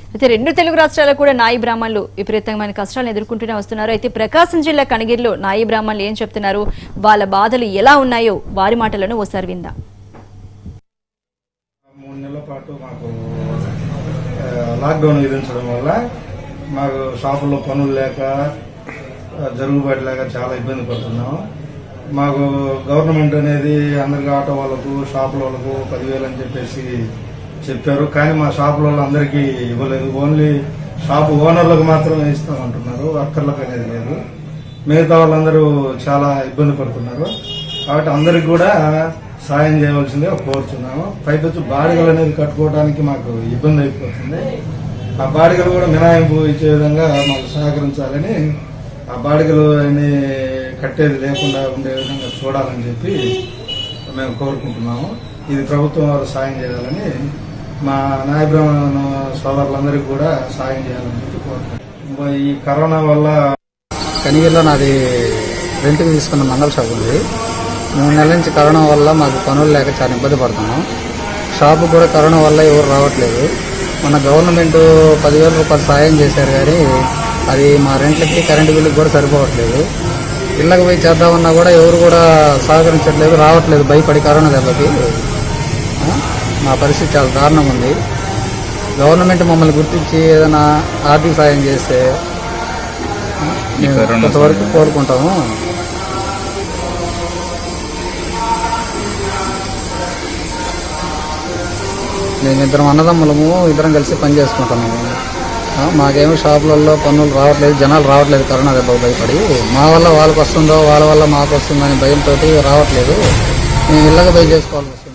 అయితే రెండు తెలుగు రాష్ట్రాల్లో కూడా నాయి బ్రాహ్మణులు విపరీతమైన కష్టాలను ఎదుర్కొంటూనే వస్తున్నారు అయితే ప్రకాశం జిల్లా కనగిరిలో నాయి బ్రాహ్మణులు ఏం చెప్తున్నారు వాళ్ళ బాధలు ఎలా ఉన్నాయో వారి మాటలను ఓసారి విందాం మూడు నెలల పాటు మాకు ఆ, లాక్డౌన్ విధించడం వల్ల మాకు షాపుల్లో పనులు లేక ఆ, జరుగుబాటు లేక చాలా ఇబ్బంది పడుతున్నాము మాకు గవర్నమెంట్ అనేది అందరికి ఆటో వాళ్ళకు షాపుల వాళ్ళకు పదివేలు అని చెప్పేసి చెప్పారు కానీ మా షాపుల వాళ్ళు అందరికీ ఇవ్వలేదు ఓన్లీ షాపు ఓనర్లకు మాత్రమే ఇస్తామంటున్నారు వర్కర్లకు అనేది లేదు మిగతా వాళ్ళందరూ చాలా ఇబ్బంది పడుతున్నారు కాబట్టి అందరికి కూడా సాయం చేయవలసిందిగా కోరుతున్నాము పైపొచ్చు బాడిగలు అనేది కట్టుకోవడానికి మాకు ఇబ్బంది అయిపోతుంది ఆ బాడిగలు కూడా మినాయింపు ఇచ్చే విధంగా మాకు సహకరించాలని ఆ బాడిగలు అన్ని కట్టేది లేకుండా ఉండే విధంగా చూడాలని చెప్పి మేము కోరుకుంటున్నాము ఇది ప్రభుత్వం వారు సాయం చేయాలని మా నాయబ్రహ్మణ సోదరులందరికీ కూడా సాయం చేయాలని చెప్పి కోరుకుంటున్నాం ఈ కరోనా వల్ల కనిగిరిలో నాది రెంట్కి తీసుకున్న మంగళ షాప్ ఉంది మూడు నెలల నుంచి కరోనా వల్ల మాకు పనులు లేక చాలా ఇబ్బంది పడుతున్నాం షాపు కూడా కరోనా వల్ల ఎవరు రావట్లేదు మన గవర్నమెంట్ పదివేల రూపాయలు సాయం చేశారు కానీ అది మా రెంట్లకి కరెంటు బిల్లుకి కూడా సరిపోవట్లేదు ఇళ్ళకి పోయి చేద్దామన్నా కూడా ఎవరు కూడా సహకరించట్లేదు రావట్లేదు భయపడి కరోనా దెబ్బకి ఆ? మా పరిస్థితి చాలా దారుణంగా ఉంది గవర్నమెంట్ మమ్మల్ని గుర్తించి ఏదైనా ఆర్థిక సాయం చేస్తే మేము కొంతవరకు కోరుకుంటాము మేము ఇద్దరం అన్నదమ్ములము ఇద్దరం కలిసి పని చేసుకుంటున్నాము ఆ, మాకేమో షాపులలో పనులు రావట్లేదు జనాలు రావట్లేదు కరోనా దెబ్బ భయపడి మా వల్ల వాళ్ళకి వస్తుందో వాళ్ళ వల్ల మాకు వస్తుందో అని భయంతో రావట్లేదు మేము ఇళ్ళకి పోయి చేసుకోవాల్సి వస్తుంది